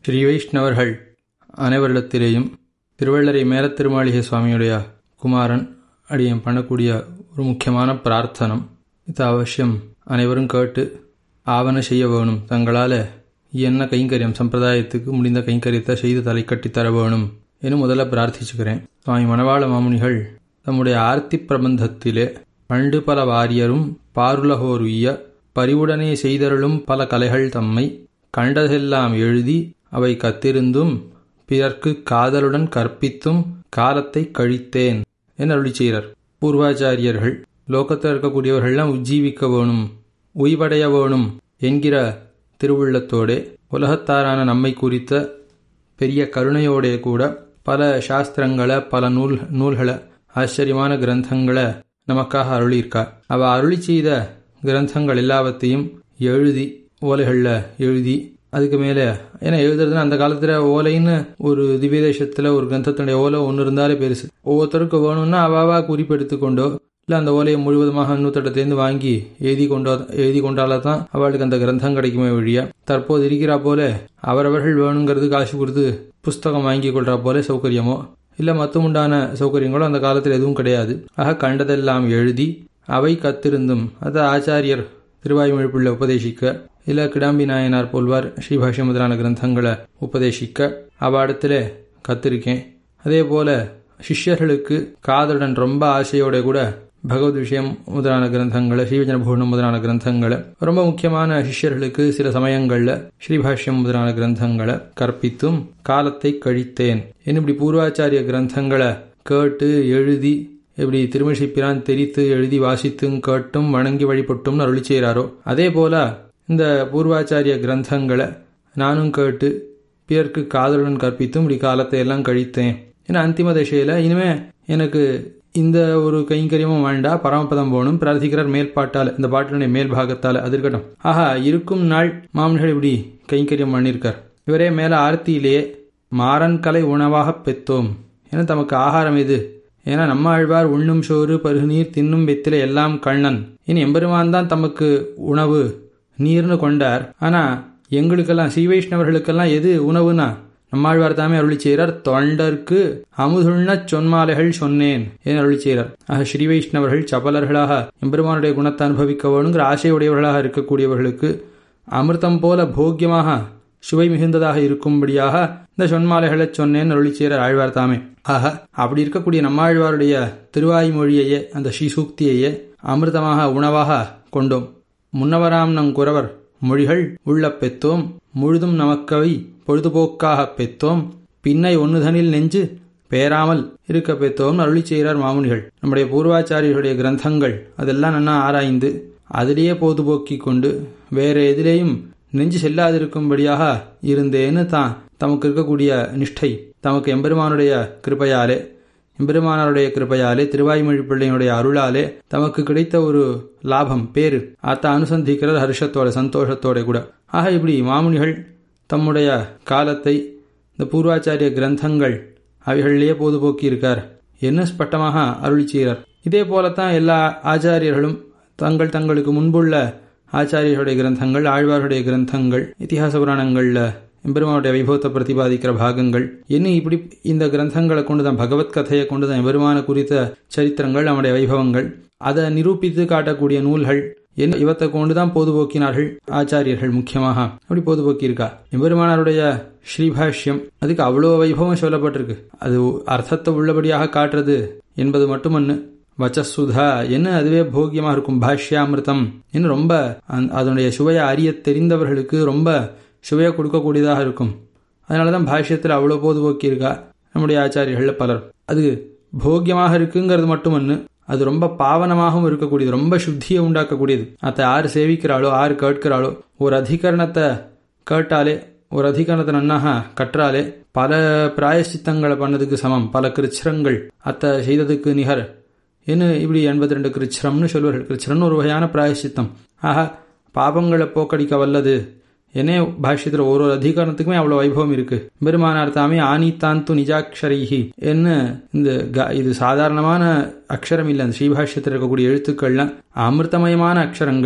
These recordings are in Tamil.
ஸ்ரீ வைஷ்ணவர்கள் அனைவரிடத்திலேயும் திருவள்ளரை மேலத்திருமாளிகை சுவாமியுடைய குமாரன் அடியன் பண்ணக்கூடிய ஒரு முக்கியமான பிரார்த்தனம் இது அவசியம் அனைவரும் கேட்டு ஆவண செய்ய வேணும் தங்களால் என்ன கைங்கரியம் சம்பிரதாயத்துக்கு முடிந்த கைங்கரியத்தை செய்து தலை கட்டித்தர வேணும் என முதல்ல பிரார்த்திச்சுக்கிறேன் சுவாமி மணவாள மாமுனிகள் தம்முடைய ஆர்த்தி பிரபந்தத்திலே பண்டு பல வாரியரும் பாருலகோருய்ய பரிவுடனே செய்தருளும் பல கலைகள் தம்மை கண்டதெல்லாம் எழுதி அவை கத்திருந்தும் பிறர்க்கு காதலுடன் கற்பித்தும் காலத்தை கழித்தேன் என அருளி செய்கிறார் பூர்வாச்சாரியர்கள் லோகத்தில் இருக்கக்கூடியவர்கள்லாம் உஜ்ஜீவிக்க வேணும் உய்வடைய வேணும் என்கிற திருவுள்ளத்தோடே உலகத்தாரான நம்மை குறித்த பெரிய கருணையோடே கூட பல சாஸ்திரங்களை பல நூல் நூல்களை ஆச்சரியமான கிரந்தங்களை நமக்காக அருளியிருக்கா அவ அருளி செய்த கிரந்தங்கள் எல்லாவற்றையும் எழுதி ஓலைகளில் எழுதி அதுக்கு மேலே ஏன்னா எழுதுறதுன்னா அந்த காலத்தில் ஓலைன்னு ஒரு திவ்ய தேசத்தில் ஒரு கிரந்தத்தினுடைய ஓலை ஒன்று இருந்தாலே பெருசு ஒவ்வொருத்தருக்கு வேணும்னா அவாவா குறிப்பெடுத்து கொண்டோ இல்லை அந்த ஓலையை முழுவதுமாக இன்னொருத்தட்டத்திலேருந்து வாங்கி எழுதி கொண்டோ எழுதி கொண்டால தான் அவளுக்கு அந்த கிரந்தம் கிடைக்குமே வழியா தற்போது இருக்கிறா போல அவரவர்கள் வேணுங்கிறது காசு கொடுத்து புஸ்தகம் வாங்கி கொள்றா போல சௌகரியமோ இல்லை மற்ற உண்டான சௌகரியங்களோ அந்த காலத்தில் எதுவும் கிடையாது ஆக கண்டதெல்லாம் எழுதி அவை கத்திருந்தும் அது ஆச்சாரியர் திருவாய்மொழிப்புள்ள உபதேசிக்க இல்ல கிடாம்பி நாயனார் போல்வார் ஸ்ரீபாஷ்ய முதலான கிரந்தங்களை உபதேசிக்க அவ்வாடத்தில் கத்திருக்கேன் அதே போல சிஷ்யர்களுக்கு காதலுடன் ரொம்ப ஆசையோட கூட பகவத் விஷயம் முதலான கிரந்தங்களை ஸ்ரீவிஜன பூர்ணம் முதலான கிரந்தங்களை ரொம்ப முக்கியமான சிஷ்யர்களுக்கு சில சமயங்களில் ஸ்ரீபாஷ்யம் முதலான கிரந்தங்களை கற்பித்தும் காலத்தை கழித்தேன் இப்படி பூர்வாச்சாரிய கிரந்தங்களை கேட்டு எழுதி எப்படி திருமிஷி பிரான் தெரித்து எழுதி வாசித்தும் கேட்டும் வணங்கி வழிபட்டும் அருளி செய்கிறாரோ அதே போல இந்த பூர்வாச்சாரிய கிரந்தங்களை நானும் கேட்டு பிறர்க்கு காதலுடன் கற்பித்தும் இப்படி காலத்தை எல்லாம் கழித்தேன் ஏன்னா அந்திம திசையில் இனிமே எனக்கு இந்த ஒரு கைங்கரியமும் வேண்டா பரமபதம் போகணும் பிரார்த்திக்கிறார் மேல்பாட்டால் இந்த பாட்டினுடைய மேல் பாகத்தால் அது இருக்கட்டும் ஆஹா இருக்கும் நாள் மாமன்கள் இப்படி கைங்கரியம் பண்ணியிருக்கார் இவரே மேல ஆர்த்தியிலேயே மாறன் கலை உணவாக பெத்தோம் ஏன்னா தமக்கு ஆகாரம் இது ஏன்னா நம்ம ஆழ்வார் உண்ணும் சோறு பருகுநீர் தின்னும் வெத்தில எல்லாம் கண்ணன் இனி எம்பெருமான் தான் தமக்கு உணவு நீர்னு கொண்டார் ஆனா எங்களுக்கெல்லாம் ஸ்ரீ வைஷ்ணவர்களுக்கெல்லாம் எது உணவுனா நம்மாழ்வார் தாமே அருளி செய்கிறார் தொண்டர்க்கு அமுதுண்ண சொன்மாலைகள் சொன்னேன் என அருளி செய்கிறார் ஆக ஸ்ரீ வைஷ்ணவர்கள் சபலர்களாக எம்பெருமானுடைய குணத்தை அனுபவிக்க வேணுங்கிற ஆசையுடையவர்களாக இருக்கக்கூடியவர்களுக்கு அமிர்தம் போல போக்கியமாக சுவை மிகுந்ததாக இருக்கும்படியாக இந்த சொன்மாலைகளை சொன்னேன் அருளி செய்கிறார் ஆழ்வார் தாமே ஆக அப்படி இருக்கக்கூடிய நம்மாழ்வாருடைய திருவாய்மொழியையே அந்த ஸ்ரீசூக்தியையே அமிர்தமாக உணவாக கொண்டோம் முன்னவராம் நம் குறவர் மொழிகள் உள்ள பெத்தோம் முழுதும் நமக்கவை பொழுதுபோக்காக பெத்தோம் பின்னை ஒன்னுதனில் நெஞ்சு பேராமல் இருக்க பெத்தோம் அருளி செய்கிறார் மாமுனிகள் நம்முடைய பூர்வாச்சாரியர்களுடைய கிரந்தங்கள் அதெல்லாம் நன்னா ஆராய்ந்து அதிலேயே பொழுதுபோக்கி கொண்டு வேற எதிலேயும் நெஞ்சு செல்லாதிருக்கும்படியாக இருந்தேன்னு தான் தமக்கு இருக்கக்கூடிய நிஷ்டை தமக்கு எம்பெருமானுடைய கிருப்பையாலே எம்பெருமானாருடைய கிருப்பையாலே திருவாய்மொழி பிள்ளையினுடைய அருளாலே தமக்கு கிடைத்த ஒரு லாபம் பேரு அத்த அனுசந்திக்கிறது ஹர்ஷத்தோட சந்தோஷத்தோட கூட ஆக இப்படி மாமுனிகள் தம்முடைய காலத்தை இந்த பூர்வாச்சாரிய கிரந்தங்கள் அவைகளிலேயே பொதுபோக்கி இருக்கார் என்ன ஸ்பட்டமாக அருளி செய்கிறார் இதே போலத்தான் எல்லா ஆச்சாரியர்களும் தங்கள் தங்களுக்கு முன்புள்ள ஆச்சாரியர்களுடைய கிரந்தங்கள் ஆழ்வார்களுடைய கிரந்தங்கள் இத்திஹாச புராணங்களில் எம்பெருமானுடைய வைபவத்தை பிரதிபாதிக்கிற பாகங்கள் இன்னும் இப்படி இந்த கிரந்தங்களை கொண்டு தான் பகவத் கதையை கொண்டு தான் எம்பெருமான குறித்த சரித்திரங்கள் நம்முடைய வைபவங்கள் அதை நிரூபித்து காட்டக்கூடிய நூல்கள் என்ன இவத்தை கொண்டுதான் பொதுபோக்கினார்கள் ஆச்சாரியர்கள் முக்கியமாக அப்படி பொதுபோக்கி இருக்கா எம்பெருமானாருடைய ஸ்ரீபாஷ்யம் அதுக்கு அவ்வளோ வைபவம் சொல்லப்பட்டிருக்கு அது அர்த்தத்தை உள்ளபடியாக காட்டுறது என்பது மட்டுமன்னு வச்சசுதா என்ன அதுவே போக்கியமாக இருக்கும் பாஷ்யாமிருதம் இன்னும் ரொம்ப அதனுடைய சுவையை அறிய தெரிந்தவர்களுக்கு ரொம்ப சுவையை கொடுக்கக்கூடியதாக இருக்கும் அதனால தான் பாஷ்யத்தில் அவ்வளோ பொதுபோக்கி இருக்கா நம்முடைய ஆச்சாரியர்கள் பலர் அது போக்கியமாக இருக்குங்கிறது மட்டுமன்னு அது ரொம்ப பாவனமாகவும் இருக்கக்கூடியது ரொம்ப சுத்தியை உண்டாக்கக்கூடியது அதை யார் சேவிக்கிறாளோ யார் கேட்கிறாளோ ஒரு அதிகரணத்தை கேட்டாலே ஒரு அதிகரணத்தை நன்னாக கற்றாலே பல பிராயசித்தங்களை பண்ணதுக்கு சமம் பல கிருச்சிரங்கள் அத்தை செய்ததுக்கு நிகர் என்ன இப்படி எண்பத்தி ரெண்டு கிருச்சிரம்னு சொல்வார்கள் கிருச்சிரம்னு ஒரு வகையான பிராயசித்தம் ஆக பாபங்களை போக்கடிக்க வல்லது என்னே பாஷ்யத்தில் ஒரு ஒரு அதிகாரத்துக்குமே அவ்வளோ வைபவம் இருக்கு பெருமானார் தாமே ஆனித்தாந்து நிஜாட்சரைஹி என்ன இந்த இது சாதாரணமான அக்ஷரம் இல்லை அந்த ஸ்ரீபாஷ்யத்தில் இருக்கக்கூடிய எழுத்துக்கள்லாம் அமிர்தமயமான அக்ஷரங்கள்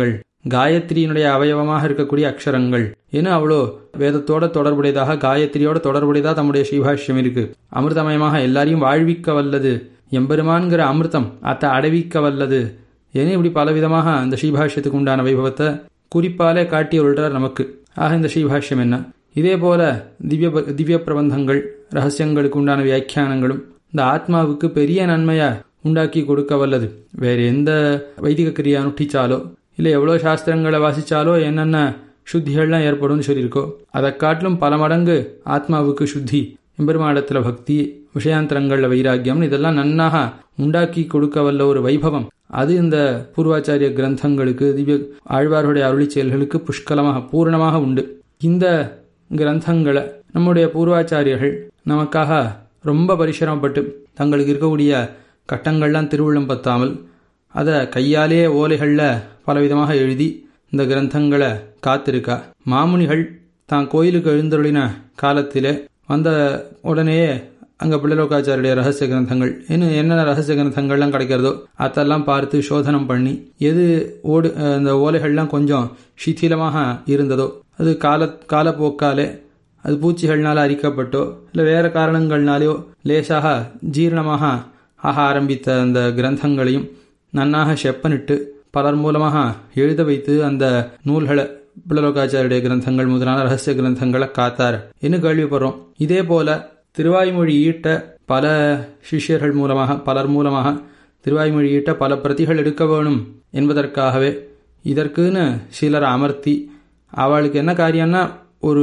காயத்ரியினுடைய அவயவமாக இருக்கக்கூடிய அக்ஷரங்கள் ஏன்னா அவ்வளோ வேதத்தோட தொடர்புடையதாக காயத்ரியோட தொடர்புடையதாக தம்முடைய ஸ்ரீபாஷ்யம் இருக்கு அமிர்தமயமாக எல்லாரையும் வாழ்விக்க வல்லது எம்பெருமான்கிற அமிர்தம் அத்தை அடைவிக்க வல்லது ஏன்னா இப்படி பலவிதமாக அந்த ஸ்ரீபாஷ்யத்துக்கு உண்டான வைபவத்தை குறிப்பாலே காட்டி வருகிறார் நமக்கு ஆக இந்த ஸ்ரீபாஷ்யம் என்ன இதே போல திவ்ய திவ்ய பிரபந்தங்கள் ரகசியங்களுக்கு உண்டான வியாக்கியானங்களும் இந்த ஆத்மாவுக்கு பெரிய நன்மையை உண்டாக்கி கொடுக்க வல்லது வேற எந்த வைதிக கிரியை அனுஷ்டிச்சாலோ இல்லை எவ்வளோ சாஸ்திரங்களை வாசிச்சாலோ என்னென்ன சுத்திகள்லாம் ஏற்படும்னு சொல்லியிருக்கோ அதை காட்டிலும் பல மடங்கு ஆத்மாவுக்கு சுத்தி எம்பெருமாடத்தில் பக்தி விஷயாந்தரங்களில் வைராக்கியம் இதெல்லாம் நன்னாக உண்டாக்கி கொடுக்க வல்ல ஒரு வைபவம் அது இந்த பூர்வாச்சாரிய கிரந்தங்களுக்கு திவ்ய ஆழ்வார்களுடைய அருளி செயல்களுக்கு புஷ்கலமாக பூர்ணமாக உண்டு இந்த கிரந்தங்களை நம்முடைய பூர்வாச்சாரியர்கள் நமக்காக ரொம்ப பரிசிரமப்பட்டு தங்களுக்கு இருக்கக்கூடிய கட்டங்கள்லாம் திருவுள்ளம் பத்தாமல் அதை கையாலே ஓலைகளில் பலவிதமாக எழுதி இந்த கிரந்தங்களை காத்திருக்கா மாமுனிகள் தான் கோயிலுக்கு எழுந்தருளின காலத்திலே வந்த உடனேயே அங்கே பிள்ளலோகாச்சாரியுடைய ரகசிய கிரந்தங்கள் இன்னும் என்னென்ன ரகசிய கிரந்தங்கள்லாம் கிடைக்கிறதோ அதெல்லாம் பார்த்து சோதனம் பண்ணி எது ஓடு அந்த ஓலைகள்லாம் கொஞ்சம் சிथिலமாக இருந்ததோ அது கால காலப்போக்காலே அது பூச்சிகள்னால அரிக்கப்பட்டோ இல்லை வேறு காரணங்கள்னாலேயோ லேசாக ஜீரணமாக ஆக ஆரம்பித்த அந்த கிரந்தங்களையும் நன்னாக செப்பனிட்டு பலர் மூலமாக எழுத வைத்து அந்த நூல்களை பிள்ளலோகாச்சாரியுடைய கிரந்தங்கள் முதலான ரகசிய கிரந்தங்களை காத்தார் என்று கேள்விப்படுறோம் இதே போல திருவாய்மொழி ஈட்ட பல சிஷ்யர்கள் மூலமாக பலர் மூலமாக திருவாய்மொழி ஈட்ட பல பிரதிகள் எடுக்க வேணும் என்பதற்காகவே இதற்குன்னு சிலர் அமர்த்தி அவளுக்கு என்ன காரியம்னா ஒரு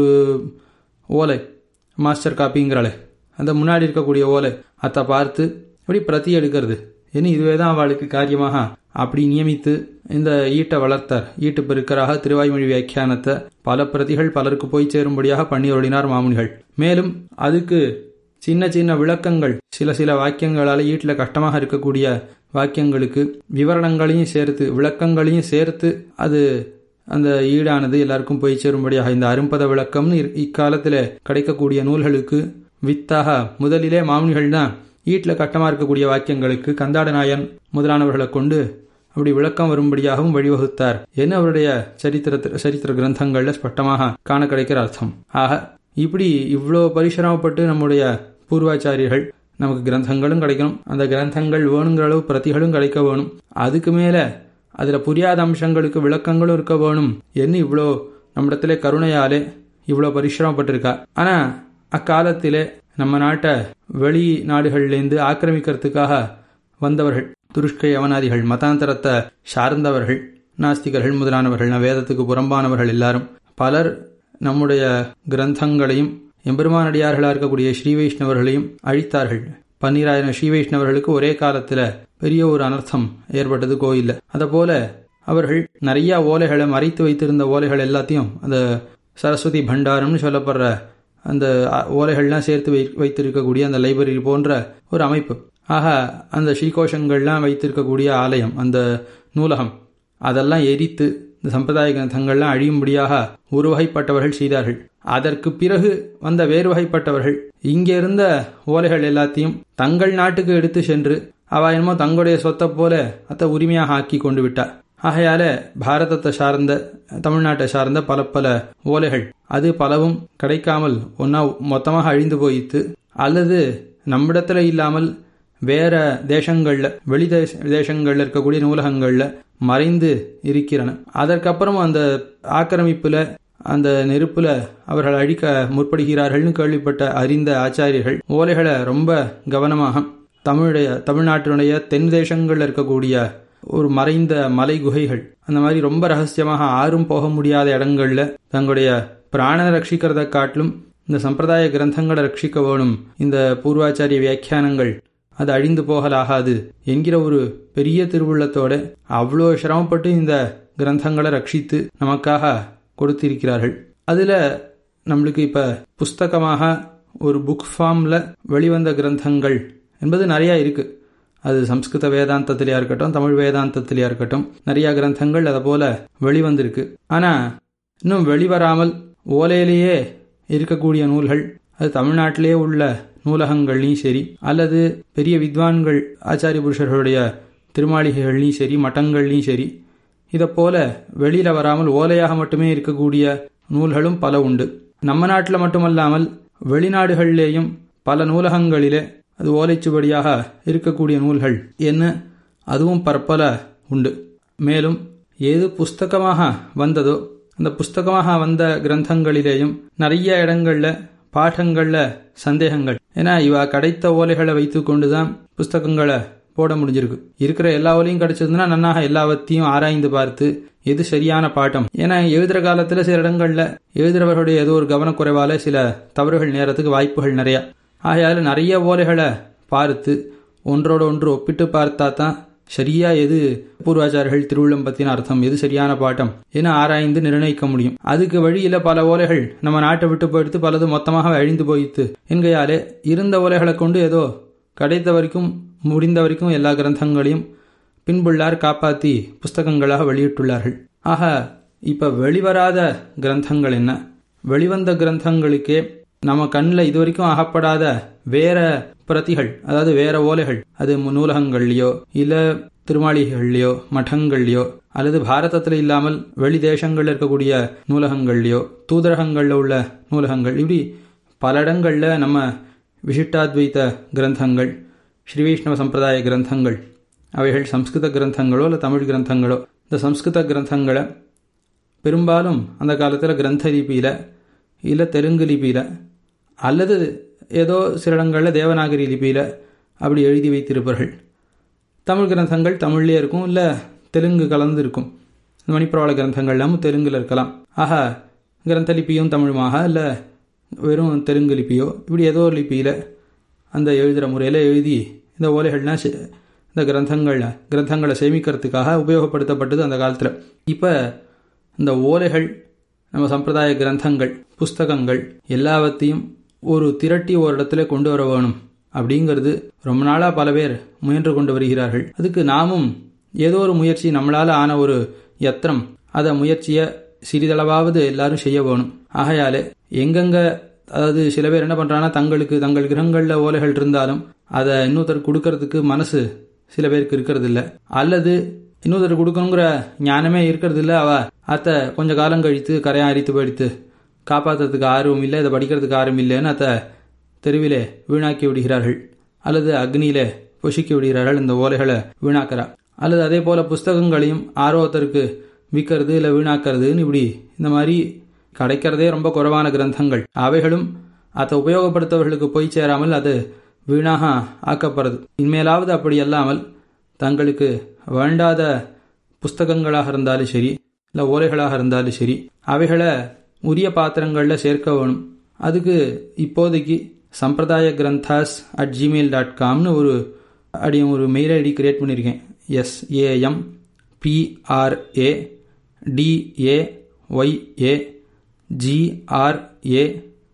ஓலை மாஸ்டர் காப்பிங்கிறாளே அந்த முன்னாடி இருக்கக்கூடிய ஓலை அதை பார்த்து இப்படி பிரதி எடுக்கிறது இனி இதுவே தான் அவளுக்கு காரியமாக அப்படி நியமித்து இந்த ஈட்டை வளர்த்தார் ஈட்டு பெருக்கராக திருவாய்மொழி வியாக்கியானத்தை பல பிரதிகள் பலருக்கு போய் சேரும்படியாக பண்ணி ஒழினார் மாமுனிகள் மேலும் அதுக்கு சின்ன சின்ன விளக்கங்கள் சில சில வாக்கியங்களால் ஈட்டில் கஷ்டமாக இருக்கக்கூடிய வாக்கியங்களுக்கு விவரணங்களையும் சேர்த்து விளக்கங்களையும் சேர்த்து அது அந்த ஈடானது எல்லாருக்கும் போய் சேரும்படியாக இந்த அரும்பத விளக்கம்னு இக்காலத்தில் கிடைக்கக்கூடிய நூல்களுக்கு வித்தாக முதலிலே மாமுனிகள் தான் ஈட்டில் கட்டமாக இருக்கக்கூடிய வாக்கியங்களுக்கு கந்தாட நாயன் முதலானவர்களை கொண்டு அப்படி விளக்கம் வரும்படியாகவும் வழிவகுத்தார் என்ன அவருடைய சரித்திர சரித்திர கிரந்தங்கள்ல ஸ்பஷ்டமாக காண கிடைக்கிற அர்த்தம் ஆக இப்படி இவ்வளோ பரிசிரமப்பட்டு நம்முடைய பூர்வாச்சாரியர்கள் நமக்கு கிரந்தங்களும் கிடைக்கணும் அந்த கிரந்தங்கள் வேணுங்கிற அளவு பிரதிகளும் கிடைக்க வேணும் அதுக்கு மேல அதுல புரியாத அம்சங்களுக்கு விளக்கங்களும் இருக்க வேணும் என்ன இவ்வளோ நம்மிடத்திலே கருணையாலே இவ்வளோ பரிசிரமப்பட்டிருக்கா ஆனா அக்காலத்திலே நம்ம நாட்டை வெளி நாடுகள்லேருந்து ஆக்கிரமிக்கிறதுக்காக வந்தவர்கள் துருஷ்கை யவனாதிகள் மதாந்தரத்தை சார்ந்தவர்கள் நாஸ்திகர்கள் முதலானவர்கள் வேதத்துக்கு புறம்பானவர்கள் எல்லாரும் பலர் நம்முடைய கிரந்தங்களையும் எம்பெருமானடியார்களாக இருக்கக்கூடிய ஸ்ரீ வைஷ்ணவர்களையும் அழித்தார்கள் பன்னிராயிரம் ஸ்ரீ வைஷ்ணவர்களுக்கு ஒரே காலத்தில் பெரிய ஒரு அனர்த்தம் ஏற்பட்டது கோயிலில் அதுபோல அவர்கள் நிறைய ஓலைகளை மறைத்து வைத்திருந்த ஓலைகள் எல்லாத்தையும் அந்த சரஸ்வதி பண்டாரம்னு சொல்லப்படுற அந்த ஓலைகள்லாம் சேர்த்து வை வைத்திருக்கக்கூடிய அந்த லைப்ரரி போன்ற ஒரு அமைப்பு ஆக அந்த ஸ்ரீகோஷங்கள்லாம் வைத்திருக்கக்கூடிய ஆலயம் அந்த நூலகம் அதெல்லாம் எரித்து இந்த சம்பிரதாய கிரந்தங்கள்லாம் அழியும்படியாக ஒரு வகைப்பட்டவர்கள் செய்தார்கள் அதற்கு பிறகு வந்த வேறு வகைப்பட்டவர்கள் இங்கே இருந்த ஓலைகள் எல்லாத்தையும் தங்கள் நாட்டுக்கு எடுத்து சென்று அவ என்னமோ தங்களுடைய சொத்தை போல அத்தை உரிமையாக ஆக்கி கொண்டு விட்டார் ஆகையால பாரதத்தை சார்ந்த தமிழ்நாட்டை சார்ந்த பல பல ஓலைகள் அது பலவும் கிடைக்காமல் ஒன்னா மொத்தமாக அழிந்து போயித்து அல்லது நம்மிடத்துல இல்லாமல் வேற தேசங்கள்ல வெளி தேச தேசங்கள்ல இருக்கக்கூடிய நூலகங்கள்ல மறைந்து இருக்கிறன அதற்கப்புறம் அந்த ஆக்கிரமிப்புல அந்த நெருப்புல அவர்கள் அழிக்க முற்படுகிறார்கள்னு கேள்விப்பட்ட அறிந்த ஆச்சாரியர்கள் ஓலைகளை ரொம்ப கவனமாக தமிழுடைய தமிழ்நாட்டினுடைய தென் தேசங்கள்ல இருக்கக்கூடிய ஒரு மறைந்த மலை குகைகள் அந்த மாதிரி ரொம்ப ரகசியமாக ஆறும் போக முடியாத இடங்கள்ல தங்களுடைய பிராணனை ரட்சிக்கிறத காட்டிலும் இந்த சம்பிரதாய கிரந்தங்களை ரட்சிக்க வேணும் இந்த பூர்வாச்சாரிய வியாக்கியானங்கள் அது அழிந்து போகலாகாது என்கிற ஒரு பெரிய திருவுள்ளத்தோட அவ்வளோ சிரமப்பட்டு இந்த கிரந்தங்களை ரட்சித்து நமக்காக கொடுத்திருக்கிறார்கள் அதுல நம்மளுக்கு இப்ப புஸ்தகமாக ஒரு புக் ஃபார்ம்ல வெளிவந்த கிரந்தங்கள் என்பது நிறைய இருக்கு அது சம்ஸ்கிருத வேதாந்தத்திலேயா இருக்கட்டும் தமிழ் வேதாந்தத்திலேயா இருக்கட்டும் நிறைய கிரந்தங்கள் அதை போல வெளிவந்திருக்கு ஆனா இன்னும் வெளிவராமல் ஓலையிலேயே இருக்கக்கூடிய நூல்கள் அது தமிழ்நாட்டிலேயே உள்ள நூலகங்கள்லையும் சரி அல்லது பெரிய வித்வான்கள் ஆச்சாரிய புருஷர்களுடைய திருமாளிகைகள்லையும் சரி மட்டங்கள்லையும் சரி இதை போல வெளியில வராமல் ஓலையாக மட்டுமே இருக்கக்கூடிய நூல்களும் பல உண்டு நம்ம நாட்டில் மட்டுமல்லாமல் வெளிநாடுகளிலேயும் பல நூலகங்களிலே அது ஓலைச்சுவடியாக இருக்கக்கூடிய நூல்கள் என்ன அதுவும் பற்பல உண்டு மேலும் ஏது புஸ்தகமாக வந்ததோ அந்த புஸ்தகமாக வந்த கிரந்தங்களிலேயும் நிறைய இடங்கள்ல பாடங்கள்ல சந்தேகங்கள் ஏன்னா இவ கிடைத்த ஓலைகளை வைத்து கொண்டுதான் புஸ்தகங்களை போட முடிஞ்சிருக்கு இருக்கிற எல்லா ஓலையும் கிடைச்சதுன்னா நன்னாக எல்லாவற்றையும் ஆராய்ந்து பார்த்து எது சரியான பாட்டம் ஏன்னா எழுதுற காலத்துல சில இடங்கள்ல எழுதுறவர்களுடைய ஏதோ ஒரு கவனக்குறைவால சில தவறுகள் நேரத்துக்கு வாய்ப்புகள் நிறைய ஆகையால நிறைய ஓலைகளை பார்த்து ஒன்றோட ஒன்று ஒப்பிட்டு பார்த்தா தான் சரியா எது பூர்வாச்சாரர்கள் திருவுள்ளம் பத்தின அர்த்தம் எது சரியான பாட்டம் என ஆராய்ந்து நிர்ணயிக்க முடியும் அதுக்கு வழியில பல ஓலைகள் நம்ம நாட்டை விட்டு போயிடுத்து பலது மொத்தமாக அழிந்து போயிடுத்து என்கையாலே இருந்த ஓலைகளை கொண்டு ஏதோ கிடைத்த வரைக்கும் முடிந்த வரைக்கும் எல்லா கிரந்தங்களையும் பின்புள்ளார் காப்பாத்தி புஸ்தகங்களாக வெளியிட்டுள்ளார்கள் ஆக இப்ப வெளிவராத கிரந்தங்கள் என்ன வெளிவந்த கிரந்தங்களுக்கே நம்ம கண்ணில் இதுவரைக்கும் அகப்படாத வேற பிரதிகள் அதாவது வேற ஓலைகள் அது நூலகங்கள்லயோ இல்ல திருமாளிகள்லயோ மഠங்கள்லயோ அல்லது பாரதத்தில் இல்லாமல் வெளி தேசங்கள்ல இருக்கக்கூடிய நூலகங்கள்லயோ தூதரகங்கள்ல உள்ள நூலகங்கள் இப்படி பல இடங்கள்ல நம்ம விசிஷ்டாத்வைத கிரந்தங்கள் ஸ்ரீ வைஷ்ணவ சம்பிரதாய கிரந்தங்கள் அவைகள் சம்ஸ்கிருத கிரந்தங்களோ இல்லை தமிழ் கிரந்தங்களோ இந்த சம்ஸ்கிருத கிரந்தங்களை பெரும்பாலும் அந்த காலத்தில் கிரந்த லிபியில் இல்லை தெலுங்கு லிபியில் அல்லது ஏதோ சில இடங்களில் தேவநாகரி லிபியில் அப்படி எழுதி வைத்திருப்பார்கள் தமிழ் கிரந்தங்கள் தமிழ்லேயே இருக்கும் இல்லை தெலுங்கு கலந்து இருக்கும் இந்த மணிப்பிரவாள கிரந்தங்கள்லாம் தெலுங்கில் இருக்கலாம் ஆக கிரந்த லிபியும் தமிழுமாக இல்லை வெறும் தெலுங்கு லிபியோ இப்படி ஏதோ ஒரு லிபியில் அந்த எழுதுகிற முறையில் எழுதி இந்த ஓலைகள்லாம் இந்த கிரந்தங்களில் கிரந்தங்களை சேமிக்கிறதுக்காக உபயோகப்படுத்தப்பட்டது அந்த காலத்தில் இப்போ இந்த ஓலைகள் நம்ம சம்பிரதாய கிரந்தங்கள் புஸ்தகங்கள் எல்லாவற்றையும் ஒரு திரட்டி ஒரு இடத்துல கொண்டு வர வேணும் அப்படிங்கிறது ரொம்ப நாளாக பல பேர் முயன்று கொண்டு வருகிறார்கள் அதுக்கு நாமும் ஏதோ ஒரு முயற்சி நம்மளால் ஆன ஒரு யத்திரம் அதை முயற்சியை சிறிதளவாவது எல்லாரும் செய்ய வேணும் ஆகையாலே எங்கெங்க அதாவது சில பேர் என்ன பண்றாங்கன்னா தங்களுக்கு தங்கள் கிரகங்களில் ஓலைகள் இருந்தாலும் அதை இன்னொருத்தர் கொடுக்கறதுக்கு மனசு சில பேருக்கு இருக்கிறது இல்லை அல்லது இன்னொருத்தர் கொடுக்கணுங்கிற ஞானமே இருக்கிறது இல்லை அவ அத்தை கொஞ்ச காலம் கழித்து கரையான் அரித்து போயிடுத்து காப்பாற்றுறதுக்கு ஆர்வம் இல்லை இதை படிக்கிறதுக்கு ஆர்வம் இல்லைன்னு அத்தை தெருவிலே வீணாக்கி விடுகிறார்கள் அல்லது அக்னியிலே பொசிக்கி விடுகிறார்கள் இந்த ஓலைகளை வீணாக்கிறா அல்லது அதே போல புஸ்தகங்களையும் ஆர்வத்தருக்கு விற்கிறது இல்லை வீணாக்கிறதுன்னு இப்படி இந்த மாதிரி கிடைக்கிறதே ரொம்ப குறைவான கிரந்தங்கள் அவைகளும் அதை உபயோகப்படுத்தவர்களுக்கு போய் சேராமல் அது வீணாக ஆக்கப்படுறது இனிமேலாவது அப்படி அல்லாமல் தங்களுக்கு வேண்டாத புஸ்தகங்களாக இருந்தாலும் சரி இல்லை ஓலைகளாக இருந்தாலும் சரி அவைகளை உரிய பாத்திரங்களில் சேர்க்க வேணும் அதுக்கு இப்போதைக்கு சம்பிரதாய கிரந்தாஸ் அட் ஜிமெயில் டாட் காம்னு ஒரு அடியும் ஒரு மெயில் ஐடி கிரியேட் பண்ணியிருக்கேன் SAM PRA DA YA GRA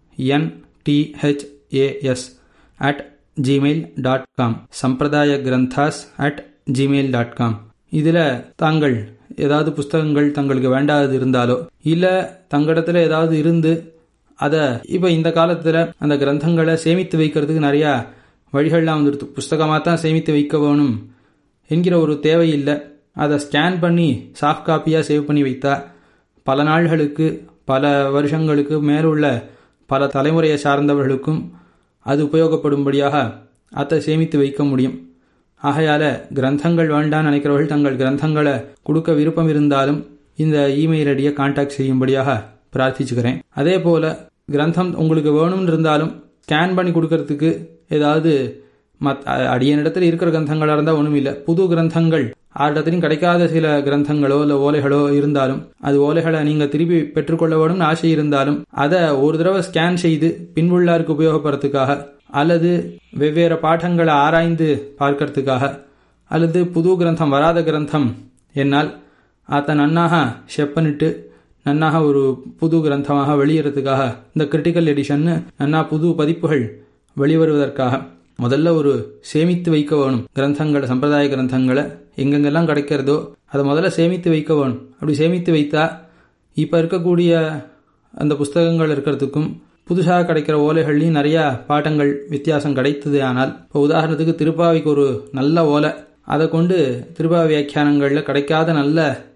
NTHAS at gmail dot com சம்பிரதாய கிரந்தாஸ் அட் ஜிமெயில் டாட் காம் இதில் தாங்கள் ஏதாவது புஸ்தகங்கள் தங்களுக்கு வேண்டாதது இருந்தாலோ இல்லை தங்களிடத்துல ஏதாவது இருந்து அதை இப்போ இந்த காலத்தில் அந்த கிரந்தங்களை சேமித்து வைக்கிறதுக்கு நிறையா வழிகள்லாம் வந்துடுது புஸ்தகமாக தான் சேமித்து வைக்க வேணும் என்கிற ஒரு தேவை இல்லை அதை ஸ்கேன் பண்ணி சாஃப்ட் காப்பியாக சேவ் பண்ணி வைத்தா பல நாள்களுக்கு பல வருஷங்களுக்கு மேலுள்ள பல தலைமுறையை சார்ந்தவர்களுக்கும் அது உபயோகப்படும்படியாக அதை சேமித்து வைக்க முடியும் ஆகையால கிரந்தங்கள் வேண்டாம் நினைக்கிறவர்கள் தங்கள் கிரந்தங்களை கொடுக்க விருப்பம் இருந்தாலும் இந்த இமெயில் ஐடியை கான்டாக்ட் செய்யும்படியாக பிரார்த்திச்சுக்கிறேன் அதே போல கிரந்தம் உங்களுக்கு வேணும்னு இருந்தாலும் ஸ்கேன் பண்ணி கொடுக்கறதுக்கு ஏதாவது மத் அடியனிடத்தில் இருக்கிற கிரந்தங்களாக இருந்தால் ஒன்றும் இல்லை புது கிரந்தங்கள் ஆரிடத்திலும் கிடைக்காத சில கிரந்தங்களோ இல்லை ஓலைகளோ இருந்தாலும் அது ஓலைகளை நீங்கள் திருப்பி பெற்றுக்கொள்ள வேணும்னு ஆசை இருந்தாலும் அதை ஒரு தடவை ஸ்கேன் செய்து பின்புள்ளாருக்கு உபயோகப்படுறதுக்காக அல்லது வெவ்வேறு பாடங்களை ஆராய்ந்து பார்க்கறதுக்காக அல்லது புது கிரந்தம் வராத கிரந்தம் என்னால் அதை நன்னாக செப்பனிட்டு நன்னாக ஒரு புது கிரந்தமாக வெளியேறதுக்காக இந்த கிரிட்டிக்கல் எடிஷன்னு நன்னா புது பதிப்புகள் வெளிவருவதற்காக முதல்ல ஒரு சேமித்து வைக்க வேணும் கிரந்தங்களை சம்பிரதாய கிரந்தங்களை எங்கெங்கெல்லாம் கிடைக்கிறதோ அதை முதல்ல சேமித்து வைக்க வேணும் அப்படி சேமித்து வைத்தா இப்போ இருக்கக்கூடிய அந்த புஸ்தகங்கள் இருக்கிறதுக்கும் புதுசாக கிடைக்கிற ஓலைகள்லையும் நிறையா பாட்டங்கள் வித்தியாசம் கிடைத்தது ஆனால் இப்போ உதாரணத்துக்கு திருப்பாவிக்கு ஒரு நல்ல ஓலை அதை கொண்டு திருப்பா வியாக்கியானங்களில் கிடைக்காத நல்ல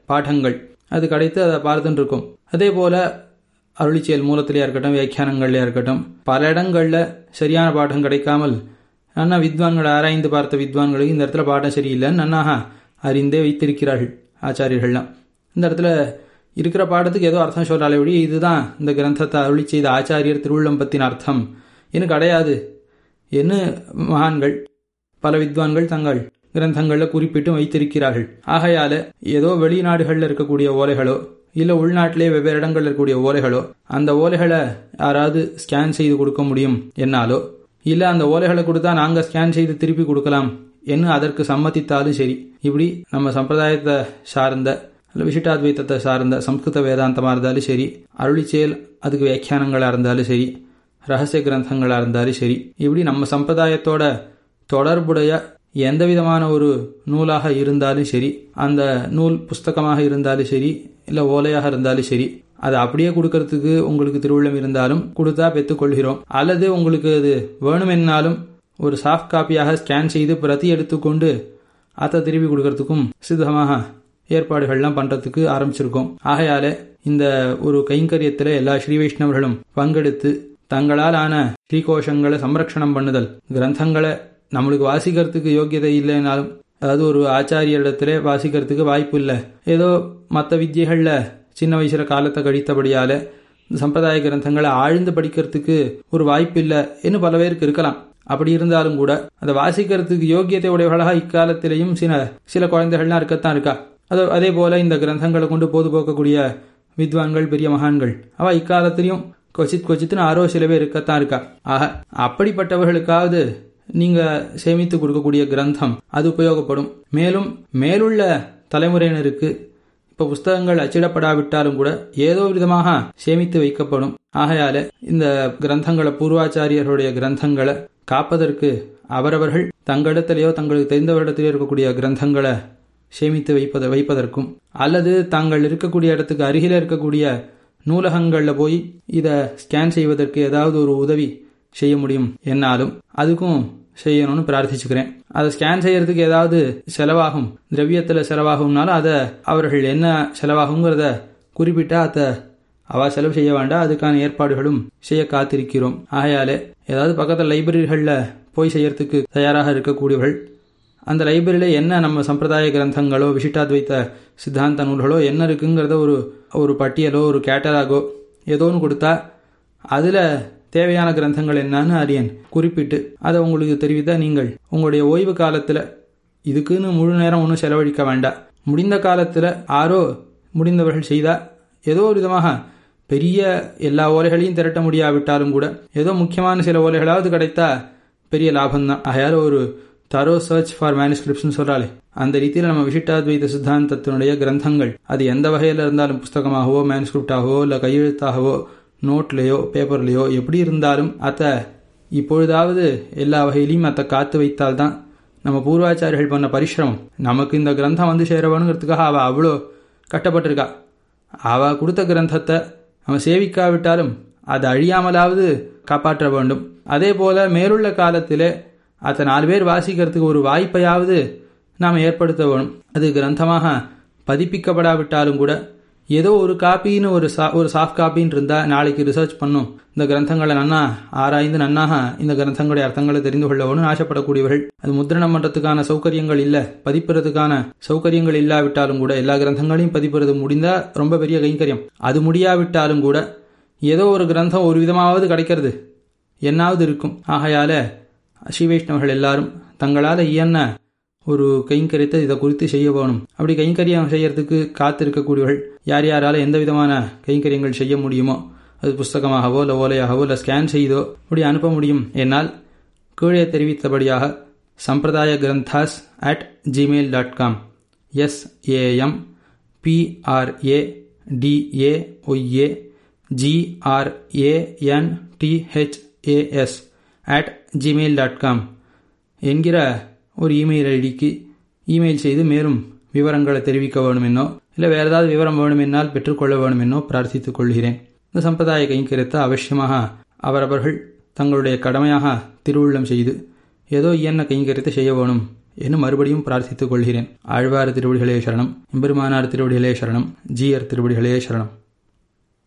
பாடங்கள் அது கிடைத்து அதை பார்த்துட்டு இருக்கோம் அதே போல அருளிச்செயல் மூலத்திலேயா இருக்கட்டும் வியாக்கியானங்கள்லையா இருக்கட்டும் பல இடங்கள்ல சரியான பாடம் கிடைக்காமல் அண்ணா வித்வான்கள் ஆராய்ந்து பார்த்த வித்வான்களுக்கு இந்த இடத்துல பாடம் சரியில்லைன்னு நன்னாக அறிந்தே வைத்திருக்கிறார்கள் ஆச்சாரியர்கள்லாம் இந்த இடத்துல இருக்கிற பாடத்துக்கு ஏதோ அர்த்தம் சொல்றாலே ஒழி இதுதான் இந்த கிரந்தத்தை அருளி செய்த ஆச்சாரியர் திருவுள்ளம்பத்தின் அர்த்தம் என்ன கிடையாது என்ன மகான்கள் பல வித்வான்கள் தங்கள் கிரந்தங்களில் குறிப்பிட்டும் வைத்திருக்கிறார்கள் ஆகையால ஏதோ வெளிநாடுகளில் இருக்கக்கூடிய ஓலைகளோ இல்லை உள்நாட்டிலே வெவ்வேறு இடங்களில் இருக்கக்கூடிய ஓலைகளோ அந்த ஓலைகளை யாராவது ஸ்கேன் செய்து கொடுக்க முடியும் என்னாலோ இல்லை அந்த ஓலைகளை கொடுத்தா நாங்கள் ஸ்கேன் செய்து திருப்பி கொடுக்கலாம் என்ன அதற்கு சம்மதித்தாலும் சரி இப்படி நம்ம சம்பிரதாயத்தை சார்ந்த இல்லை விசிட்டாத்வைத்தத்தை சார்ந்த சம்ஸ்கிருத வேதாந்தமாக இருந்தாலும் சரி அருளிச்செயல் அதுக்கு வியாக்கியானங்களாக இருந்தாலும் சரி ரகசிய கிரந்தங்களாக இருந்தாலும் சரி இப்படி நம்ம சம்பிரதாயத்தோட தொடர்புடைய எந்த விதமான ஒரு நூலாக இருந்தாலும் சரி அந்த நூல் புஸ்தகமாக இருந்தாலும் சரி இல்லை ஓலையாக இருந்தாலும் சரி அதை அப்படியே கொடுக்கறதுக்கு உங்களுக்கு திருவிழம் இருந்தாலும் கொடுத்தா பெற்றுக்கொள்கிறோம் அல்லது உங்களுக்கு அது வேணுமென்னாலும் ஒரு சாஃப்ட் காப்பியாக ஸ்கேன் செய்து பிரதி எடுத்துக்கொண்டு அதை திருப்பி கொடுக்கறதுக்கும் சித்தமாக ஏற்பாடுகள்லாம் பண்றதுக்கு ஆரம்பிச்சிருக்கோம் ஆகையால இந்த ஒரு கைங்கரியத்தில் எல்லா ஸ்ரீ வைஷ்ணவர்களும் பங்கெடுத்து தங்களால் ஆன ஸ்ரீகோஷங்களை சம்ரக்ஷணம் பண்ணுதல் கிரந்தங்களை நம்மளுக்கு வாசிக்கிறதுக்கு யோக்கியதை இல்லைனாலும் அதாவது ஒரு ஆச்சாரியரிடத்துல வாசிக்கிறதுக்கு வாய்ப்பு இல்லை ஏதோ மற்ற வித்தியைகளில் சின்ன வயசுல காலத்தை கழித்தபடியால இந்த சம்பிரதாய கிரந்தங்களை ஆழ்ந்து படிக்கிறதுக்கு ஒரு வாய்ப்பு இல்லை என்று பல பேருக்கு இருக்கலாம் அப்படி இருந்தாலும் கூட அதை வாசிக்கிறதுக்கு யோக்கியத்தை உடையவர்களாக இக்காலத்திலையும் சில சில குழந்தைகள்லாம் இருக்கத்தான் இருக்கா அது அதே போல இந்த கிரந்தங்களை கொண்டு போது போக்கக்கூடிய வித்வான்கள் பெரிய மகான்கள் அவ இக்காலத்திலையும் கொச்சித் கொச்சித்துன்னு ஆரோ சில பேர் இருக்கத்தான் இருக்கா ஆக அப்படிப்பட்டவர்களுக்காவது நீங்க சேமித்து கொடுக்கக்கூடிய கிரந்தம் அது உபயோகப்படும் மேலும் மேலுள்ள தலைமுறையினருக்கு இப்ப புஸ்தகங்கள் அச்சிடப்படாவிட்டாலும் கூட ஏதோ விதமாக சேமித்து வைக்கப்படும் ஆகையால இந்த கிரந்தங்களை பூர்வாச்சாரியர்களுடைய கிரந்தங்களை காப்பதற்கு அவரவர்கள் தங்களிடத்திலேயோ தங்களுக்கு தெரிந்தவரிடத்திலேயோ இருக்கக்கூடிய கிரந்தங்களை சேமித்து வைப்பத வைப்பதற்கும் அல்லது தாங்கள் இருக்கக்கூடிய இடத்துக்கு அருகில இருக்கக்கூடிய நூலகங்களில் போய் இதை ஸ்கேன் செய்வதற்கு ஏதாவது ஒரு உதவி செய்ய முடியும் என்னாலும் அதுக்கும் செய்யணும்னு பிரார்த்திச்சுக்கிறேன் அதை ஸ்கேன் செய்யறதுக்கு ஏதாவது செலவாகும் திரவியத்தில் செலவாகும்னாலும் அதை அவர்கள் என்ன செலவாகுங்கிறத குறிப்பிட்டா அதை அவ செலவு செய்ய வேண்டாம் அதுக்கான ஏற்பாடுகளும் செய்ய காத்திருக்கிறோம் ஆகையாலே ஏதாவது பக்கத்தில் லைப்ரரிகளில் போய் செய்யறதுக்கு தயாராக இருக்கக்கூடியவர்கள் அந்த லைப்ரரியில் என்ன நம்ம சம்பிரதாய கிரந்தங்களோ விசிட்டாத்வைத்த சித்தாந்த நூல்களோ என்ன இருக்குங்கிறத ஒரு ஒரு பட்டியலோ ஒரு கேட்டலாகோ ஏதோ ஒன்று கொடுத்தா அதில் தேவையான கிரந்தங்கள் என்னன்னு அறியன் குறிப்பிட்டு அதை உங்களுக்கு தெரிவித்தா நீங்கள் உங்களுடைய ஓய்வு காலத்தில் இதுக்குன்னு முழு நேரம் ஒன்றும் செலவழிக்க வேண்டாம் முடிந்த காலத்தில் ஆரோ முடிந்தவர்கள் செய்தா ஏதோ ஒரு விதமாக பெரிய எல்லா ஓலைகளையும் திரட்ட முடியாவிட்டாலும் கூட ஏதோ முக்கியமான சில ஓலைகளாவது கிடைத்தா பெரிய லாபம்தான் ஆகையால் ஒரு தரோ சர்ச் ஃபார் மேனுஸ்கிரிப்ட்னு சொல்றாலே அந்த ரீதியில் நம்ம விசிட்டாத்வைத சித்தாந்தத்தினுடைய கிரந்தங்கள் அது எந்த வகையில் இருந்தாலும் புஸ்தகமாகவோ மேனுஸ்கிரிப்டாகவோ இல்லை கையெழுத்தாகவோ நோட்லேயோ பேப்பர்லேயோ எப்படி இருந்தாலும் அதை இப்பொழுதாவது எல்லா வகையிலையும் அதை காத்து வைத்தால்தான் நம்ம பூர்வாச்சாரிகள் பண்ண பரிசிரமம் நமக்கு இந்த கிரந்தம் வந்து சேரவணுங்கிறதுக்காக அவள் அவ்வளோ கட்டப்பட்டிருக்கா அவள் கொடுத்த கிரந்தத்தை அவன் சேவிக்காவிட்டாலும் அது அழியாமலாவது காப்பாற்ற வேண்டும் அதே போல மேலுள்ள காலத்திலே அதை நாலு பேர் வாசிக்கிறதுக்கு ஒரு வாய்ப்பையாவது நாம் ஏற்படுத்த வேணும் அது கிரந்தமாக பதிப்பிக்கப்படாவிட்டாலும் கூட ஏதோ ஒரு காப்பின்னு ஒரு சா ஒரு சாஃப்ட் காப்பின்னு இருந்தால் நாளைக்கு ரிசர்ச் பண்ணும் இந்த கிரந்தங்களை நன்னா ஆராய்ந்து நன்னாக இந்த கிரந்தங்களுடைய அர்த்தங்களை தெரிந்து கொள்ளணும்னு ஆசைப்படக்கூடியவர்கள் அது முத்திரணம் பண்ணுறதுக்கான சௌகரியங்கள் இல்லை பதிப்புறதுக்கான சௌகரியங்கள் இல்லாவிட்டாலும் கூட எல்லா கிரந்தங்களையும் பதிப்புறது முடிந்தால் ரொம்ப பெரிய கைங்கரியம் அது முடியாவிட்டாலும் கூட ஏதோ ஒரு கிரந்தம் ஒரு விதமாவது கிடைக்கிறது என்னாவது இருக்கும் ஆகையால ஸ்ரீ வைஷ்ணவர்கள் எல்லாரும் தங்களால் இயன்ன ஒரு கைங்கரியத்தை இதை குறித்து செய்ய வேணும் அப்படி கைங்கரியம் செய்யறதுக்கு காத்திருக்கக்கூடியவர்கள் யார் யாரால எந்த விதமான கைங்கரியங்கள் செய்ய முடியுமோ அது புஸ்தகமாகவோ இல்லை ஓலையாகவோ இல்லை ஸ்கேன் செய்தோ இப்படி அனுப்ப முடியும் என்னால் கீழே தெரிவித்தபடியாக சம்பிரதாய கிரந்தாஸ் at gmail dot com SAM PRA DAYA GRANTHAS at gmail dot com என்கிற ஒரு இமெயில் ஐடிக்கு இமெயில் செய்து மேலும் விவரங்களை தெரிவிக்க வேணுமென்னோ இல்லை வேறு ஏதாவது விவரம் வேணுமென்னால் பெற்றுக்கொள்ள வேணுமென்னோ பிரார்த்தித்துக் கொள்கிறேன் இந்த சம்பிரதாய கைங்கரியத்தை அவசியமாக அவரவர்கள் தங்களுடைய கடமையாக திருவுள்ளம் செய்து ஏதோ இயன்ன கைங்கரியத்தை செய்ய வேணும் என்று மறுபடியும் பிரார்த்தித்துக் கொள்கிறேன் ஆழ்வார் திருவடிகளே சரணம் எம்பெருமானார் திருவடிகளே சரணம் ஜீயர் திருவடிகளே சரணம்